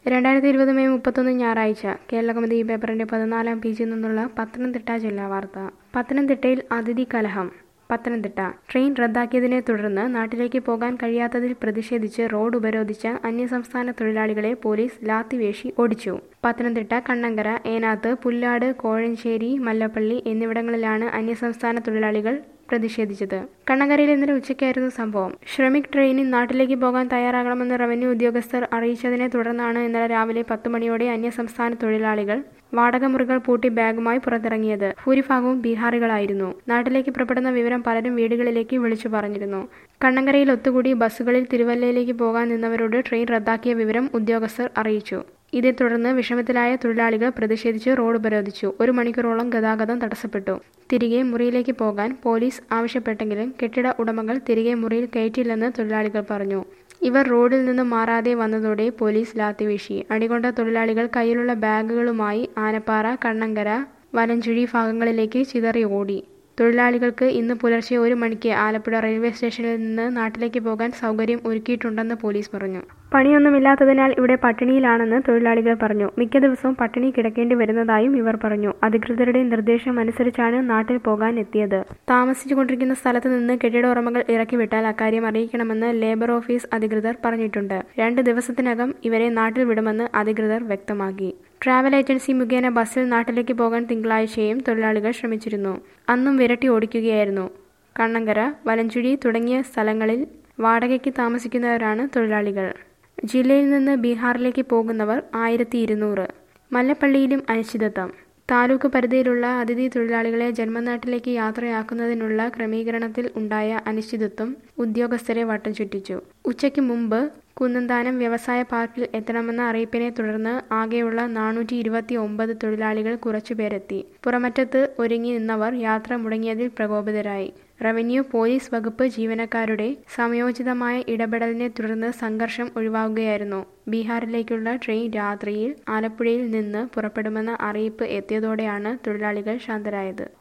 രണ്ടായിരത്തി ഇരുപത് മെയ് മുപ്പത്തൊന്ന് ഞായറാഴ്ച കേരളകൗമുദി ഈ പേപ്പറിന്റെ പതിനാലാം പേജിൽ നിന്നുള്ള പത്തനംതിട്ട ജില്ലാ വാർത്ത പത്തനംതിട്ടയിൽ അതിഥി കലഹം പത്തനംതിട്ട ട്രെയിൻ റദ്ദാക്കിയതിനെ തുടർന്ന് നാട്ടിലേക്ക് പോകാൻ കഴിയാത്തതിൽ പ്രതിഷേധിച്ച് റോഡ് ഉപരോധിച്ച അന്യസംസ്ഥാന തൊഴിലാളികളെ പോലീസ് ലാത്തിവേഷി ഓടിച്ചു പത്തനംതിട്ട കണ്ണങ്കര ഏനാത്ത് പുല്ലാട് കോഴഞ്ചേരി മല്ലപ്പള്ളി എന്നിവിടങ്ങളിലാണ് അന്യസംസ്ഥാന തൊഴിലാളികൾ പ്രതിഷേധിച്ചത് കണ്ണങ്കരയിൽ ഇന്നലെ ഉച്ചയ്ക്കായിരുന്നു സംഭവം ശ്രമിക് ട്രെയിനിൽ നാട്ടിലേക്ക് പോകാൻ തയ്യാറാകണമെന്ന് റവന്യൂ ഉദ്യോഗസ്ഥർ അറിയിച്ചതിനെ തുടർന്നാണ് ഇന്നലെ രാവിലെ പത്ത് മണിയോടെ അന്യസംസ്ഥാന തൊഴിലാളികൾ വാടക മുറികൾ പൂട്ടി ബാഗുമായി പുറത്തിറങ്ങിയത് ഭൂരിഭാഗവും ബീഹാറികളായിരുന്നു നാട്ടിലേക്ക് പുറപ്പെടുന്ന വിവരം പലരും വീടുകളിലേക്ക് വിളിച്ചു പറഞ്ഞിരുന്നു കണ്ണങ്കരയിൽ ഒത്തുകൂടി ബസ്സുകളിൽ തിരുവല്ലയിലേക്ക് പോകാൻ നിന്നവരോട് ട്രെയിൻ റദ്ദാക്കിയ വിവരം ഉദ്യോഗസ്ഥർ അറിയിച്ചു ഇതേ തുടർന്ന് വിഷമത്തിലായ തൊഴിലാളികൾ പ്രതിഷേധിച്ച് റോഡ് ഉപരോധിച്ചു ഒരു മണിക്കൂറോളം ഗതാഗതം തടസ്സപ്പെട്ടു തിരികെ മുറിയിലേക്ക് പോകാൻ പോലീസ് ആവശ്യപ്പെട്ടെങ്കിലും കെട്ടിട ഉടമകൾ തിരികെ മുറിയിൽ കയറ്റില്ലെന്ന് തൊഴിലാളികൾ പറഞ്ഞു ഇവർ റോഡിൽ നിന്ന് മാറാതെ വന്നതോടെ പോലീസ് ലാത്തിവീശി അടികൊണ്ട തൊഴിലാളികൾ കയ്യിലുള്ള ബാഗുകളുമായി ആനപ്പാറ കണ്ണങ്കര വലഞ്ചുഴി ഭാഗങ്ങളിലേക്ക് ചിതറി ഓടി തൊഴിലാളികൾക്ക് ഇന്ന് പുലർച്ചെ ഒരു മണിക്ക് ആലപ്പുഴ റെയിൽവേ സ്റ്റേഷനിൽ നിന്ന് നാട്ടിലേക്ക് പോകാൻ സൗകര്യം ഒരുക്കിയിട്ടുണ്ടെന്ന് പോലീസ് പറഞ്ഞു പണിയൊന്നുമില്ലാത്തതിനാൽ ഇവിടെ പട്ടിണിയിലാണെന്ന് തൊഴിലാളികൾ പറഞ്ഞു മിക്ക ദിവസവും പട്ടിണി കിടക്കേണ്ടി വരുന്നതായും ഇവർ പറഞ്ഞു അധികൃതരുടെ നിർദ്ദേശം അനുസരിച്ചാണ് നാട്ടിൽ പോകാൻ എത്തിയത് താമസിച്ചുകൊണ്ടിരിക്കുന്ന സ്ഥലത്ത് നിന്ന് കെട്ടിട ഉടമകൾ ഇറക്കിവിട്ടാൽ അക്കാര്യം അറിയിക്കണമെന്ന് ലേബർ ഓഫീസ് അധികൃതർ പറഞ്ഞിട്ടുണ്ട് രണ്ട് ദിവസത്തിനകം ഇവരെ നാട്ടിൽ വിടുമെന്ന് അധികൃതർ വ്യക്തമാക്കി ട്രാവൽ ഏജൻസി മുഖേന ബസ്സിൽ നാട്ടിലേക്ക് പോകാൻ തിങ്കളാഴ്ചയും തൊഴിലാളികൾ ശ്രമിച്ചിരുന്നു അന്നും വിരട്ടി ഓടിക്കുകയായിരുന്നു കണ്ണങ്കര വലഞ്ചുഴി തുടങ്ങിയ സ്ഥലങ്ങളിൽ വാടകയ്ക്ക് താമസിക്കുന്നവരാണ് തൊഴിലാളികൾ ജില്ലയിൽ നിന്ന് ബീഹാറിലേക്ക് പോകുന്നവർ ആയിരത്തി ഇരുന്നൂറ് മല്ലപ്പള്ളിയിലും അനിശ്ചിതത്വം താലൂക്ക് പരിധിയിലുള്ള അതിഥി തൊഴിലാളികളെ ജന്മനാട്ടിലേക്ക് യാത്രയാക്കുന്നതിനുള്ള ക്രമീകരണത്തിൽ ഉണ്ടായ അനിശ്ചിതത്വം ഉദ്യോഗസ്ഥരെ വട്ടം ചുറ്റിച്ചു ഉച്ചയ്ക്ക് മുമ്പ് കുന്നന്താനം വ്യവസായ പാർക്കിൽ എത്തണമെന്ന അറിയിപ്പിനെ തുടർന്ന് ആകെയുള്ള നാനൂറ്റി ഇരുപത്തി ഒമ്പത് തൊഴിലാളികൾ കുറച്ചുപേരെത്തി പുറമറ്റത്ത് ഒരുങ്ങി നിന്നവർ യാത്ര മുടങ്ങിയതിൽ പ്രകോപിതരായി റവന്യൂ പോലീസ് വകുപ്പ് ജീവനക്കാരുടെ സമയോചിതമായ ഇടപെടലിനെ തുടർന്ന് സംഘർഷം ഒഴിവാകുകയായിരുന്നു ബീഹാറിലേക്കുള്ള ട്രെയിൻ രാത്രിയിൽ ആലപ്പുഴയിൽ നിന്ന് പുറപ്പെടുമെന്ന അറിയിപ്പ് എത്തിയതോടെയാണ് തൊഴിലാളികൾ ശാന്തരായത്